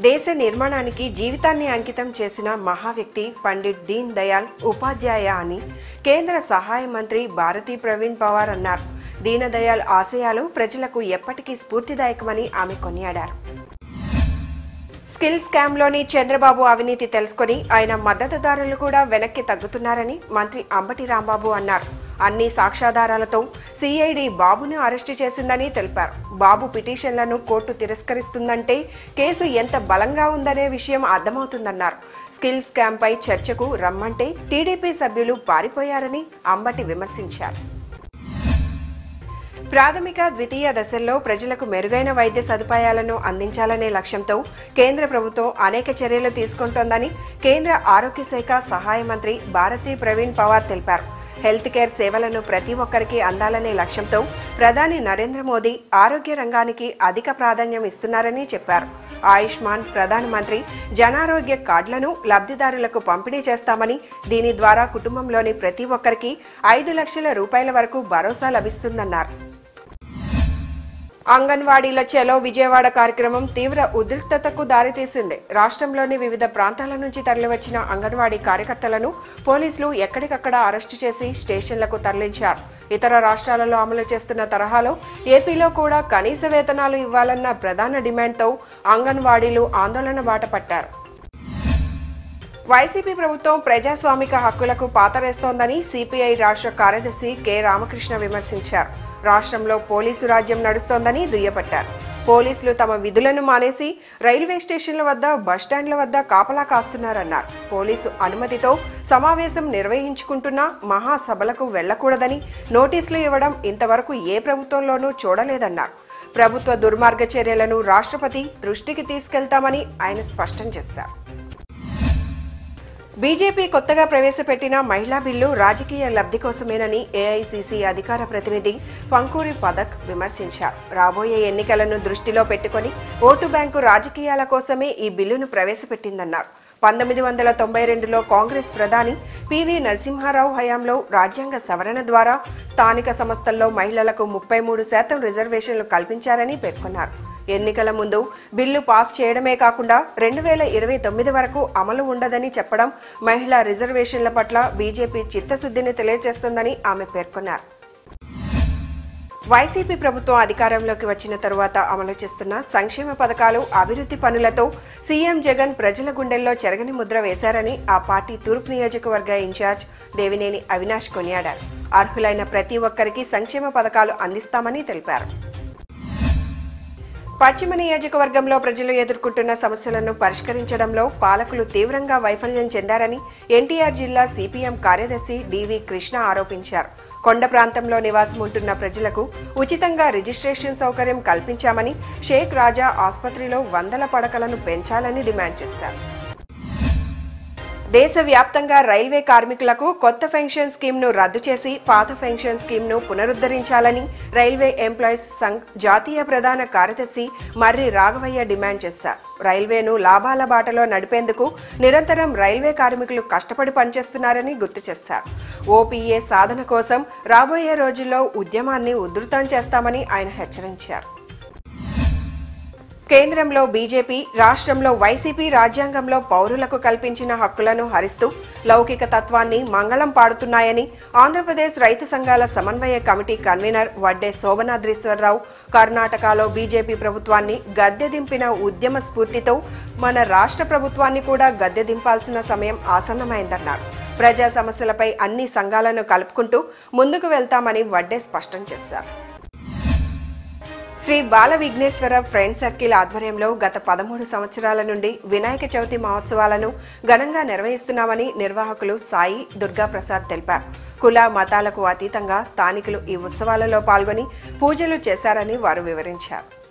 దేశ నిర్మాణానికి జీవితాన్ని అంకితం చేసిన మహా వ్యక్తి పండిట్ దీన్ దయాల్ ఉపాధ్యాయ అని కేంద్ర సహాయ మంత్రి భారతీ ప్రవీణ్ పవార్ అన్నారు దీనదయాల్ ఆశయాలు ప్రజలకు ఎప్పటికీ స్ఫూర్తిదాయకమని ఆమె కొనియాడారు స్కిల్ స్కామ్లోని చంద్రబాబు అవినీతి తెలుసుకొని ఆయన మద్దతుదారులు కూడా వెనక్కి తగ్గుతున్నారని మంత్రి అంబటి రాంబాబు అన్నారు అన్ని సాక్ష్యాధారాలతో సిఐడి బాబును అరెస్టు చేసిందని తెలిపారు బాబు పిటిషన్లను కోర్టు తిరస్కరిస్తుందంటే కేసు ఎంత బలంగా ఉందనే విషయం అర్థమవుతుందన్నారు స్కిల్ స్కామ్పై చర్చకు రమ్మంటే టీడీపీ సభ్యులు పారిపోయారని అంబటి విమర్శించారు ప్రాథమిక ద్వితీయ దశల్లో ప్రజలకు మెరుగైన వైద్య సదుపాయాలను అందించాలనే లక్ష్యంతో కేంద్ర ప్రభుత్వం అనేక చర్యలు తీసుకుంటోందని కేంద్ర ఆరోగ్య శాఖ సహాయ మంత్రి భారతీ ప్రవీణ్ పవార్ తెలిపారు హెల్త్ కేర్ సేవలను ప్రతి ఒక్కరికి అందాలనే లక్ష్యంతో ప్రధాని నరేంద్ర మోదీ ఆరోగ్య రంగానికి అధిక ప్రాధాన్యం ఇస్తున్నారని చెప్పారు ఆయుష్మాన్ ప్రధానమంత్రి జనారోగ్య కార్డులను లబ్ధిదారులకు పంపిణీ చేస్తామని దీని ద్వారా కుటుంబంలోని ప్రతి ఒక్కరికి ఐదు లక్షల రూపాయల వరకు భరోసా లభిస్తుందన్నారు అంగన్వాడీల చెలో విజయవాడ కార్యక్రమం తీవ్ర ఉద్రిక్తతకు దారితీసింది రాష్ట్రంలోని వివిధ ప్రాంతాల నుంచి తరలివచ్చిన అంగన్వాడీ కార్యకర్తలను పోలీసులు ఎక్కడికక్కడ అరెస్టు చేసి స్టేషన్లకు తరలించారు ఇతర రాష్ట్రాలలో అమలు చేస్తున్న తరహాలో ఏపీలో కూడా కనీస వేతనాలు ఇవ్వాలన్న ప్రధాన డిమాండ్తో అంగన్వాడీలు ఆందోళన బాట పట్టారు వైసీపీ ప్రభుత్వం ప్రజాస్వామిక హక్కులకు పాతరేస్తోందని సిపిఐ రాష్ట్ర కార్యదర్శి కె రామకృష్ణ విమర్శించారు రాష్ట్రంలో పోలీసు రాజ్యం నడుస్తోందని దుయ్యబట్టారు పోలీసులు తమ విధులను మానేసి రైల్వే స్టేషన్ల వద్ద బస్టాండ్ల వద్ద కాపలా కాస్తున్నారన్నారు పోలీసు అనుమతితో సమావేశం నిర్వహించుకుంటున్నా మహాసభలకు వెళ్లకూడదని నోటీసులు ఇవ్వడం ఇంతవరకు ఏ ప్రభుత్వంలోనూ చూడలేదన్నారు ప్రభుత్వ దుర్మార్గ చర్యలను రాష్ట్రపతి దృష్టికి తీసుకెళ్తామని ఆయన స్పష్టం చేశారు బీజేపీ కొత్తగా ప్రవేశపెట్టిన మహిళా బిల్లు రాజకీయ లబ్ధి కోసమేనని ఏఐసీసీ అధికార ప్రతినిధి పంకూరి పదక్ విమర్శించారు రాబోయే ఎన్నికలను దృష్టిలో పెట్టుకుని ఓటు బ్యాంకు రాజకీయాల కోసమే ఈ బిల్లును ప్రవేశపెట్టిందన్నారు పంతొమ్మిది వందల తొంభై రెండులో కాంగ్రెస్ ప్రధాని పివి నరసింహారావు హయాంలో రాజ్యాంగ సవరణ ద్వారా స్థానిక సంస్థల్లో మహిళలకు ముప్పై మూడు శాతం రిజర్వేషన్లు కల్పించారని పేర్కొన్నారు ఎన్నికల ముందు బిల్లు పాస్ చేయడమే కాకుండా రెండు వేల ఇరవై తొమ్మిది వరకు అమలు ఉండదని చెప్పడం మహిళా రిజర్వేషన్ల పట్ల బీజేపీ చిత్తశుద్ధిని తెలియజేస్తుందని ఆమె పేర్కొన్నారు వైసీపీ ప్రభుత్వం అధికారంలోకి వచ్చిన తరువాత అమలు చేస్తున్న సంక్షేమ పథకాలు అభివృద్ధి పనులతో సీఎం జగన్ ప్రజల గుండెల్లో చెరగని ముద్ర వేశారని ఆ పార్టీ తూర్పు నియోజకవర్గ ఇన్ఛార్జ్ దేవినేని అవినాష్ కొనియాడారు అర్హులైన ప్రతి ఒక్కరికి సంక్షేమ పథకాలు అందిస్తామని తెలిపారు పశ్చిమ నియోజకవర్గంలో ప్రజలు ఎదుర్కొంటున్న సమస్యలను పరిష్కరించడంలో పాలకులు తీవ్రంగా వైఫల్యం చెందారని ఎన్టీఆర్ జిల్లా సిపిఎం కార్యదర్శి డివి కృష్ణ ఆరోపించారు కొండ ప్రాంతంలో నివాసం ఉంటున్న ప్రజలకు ఉచితంగా రిజిస్ట్రేషన్ సౌకర్యం కల్పించామని షేక్ రాజా ఆసుపత్రిలో వందల పడకలను పెంచాలని డిమాండ్ చేశారు దేశవ్యాప్తంగా రైల్వే కార్మికులకు కొత్త పెన్షన్ స్కీమ్ను రద్దు చేసి పాత పెన్షన్ స్కీమ్ను పునరుద్ధరించాలని రైల్వే ఎంప్లాయీస్ సంఘ్ జాతీయ ప్రధాన కార్యదర్శి మర్రి రాఘవయ్య డిమాండ్ చేశారు రైల్వేను లాభాల బాటలో నడిపేందుకు నిరంతరం రైల్వే కార్మికులు కష్టపడి పనిచేస్తున్నారని గుర్తు చేశారు ఓపీఏ సాధన కోసం రాబోయే రోజుల్లో ఉద్యమాన్ని ఉధృతం చేస్తామని ఆయన హెచ్చరించారు కేంద్రంలో బీజేపీ రాష్ట్రంలో వైసీపీ రాజ్యాంగంలో పౌరులకు కల్పించిన హక్కులను హరిస్తూ లౌకిక తత్వాన్ని మంగళం పాడుతున్నాయని ఆంధ్రప్రదేశ్ రైతు సంఘాల సమన్వయ కమిటీ కన్వీనర్ వడ్డే శోభనాద్రీశ్వరరావు కర్ణాటకలో బీజేపీ ప్రభుత్వాన్ని గద్దె దింపిన ఉద్యమ స్ఫూర్తితో మన రాష్ట్ర ప్రభుత్వాన్ని కూడా గద్దె దింపాల్సిన సమయం ఆసన్నమైందన్నారు ప్రజా సమస్యలపై అన్ని సంఘాలను కలుపుకుంటూ ముందుకు వెళ్తామని వడ్డే స్పష్టం చేశారు శ్రీ బాల విఘ్నేశ్వర ఫ్రెండ్ సర్కిల్ ఆధ్వర్యంలో గత పదమూడు సంవత్సరాల నుండి వినాయక చవితి మహోత్సవాలను ఘనంగా నిర్వహిస్తున్నామని నిర్వాహకులు సాయి దుర్గా ప్రసాద్ తెలిపారు కుల మతాలకు అతీతంగా స్థానికులు ఈ ఉత్సవాలలో పాల్గొని పూజలు చేశారని వారు వివరించారు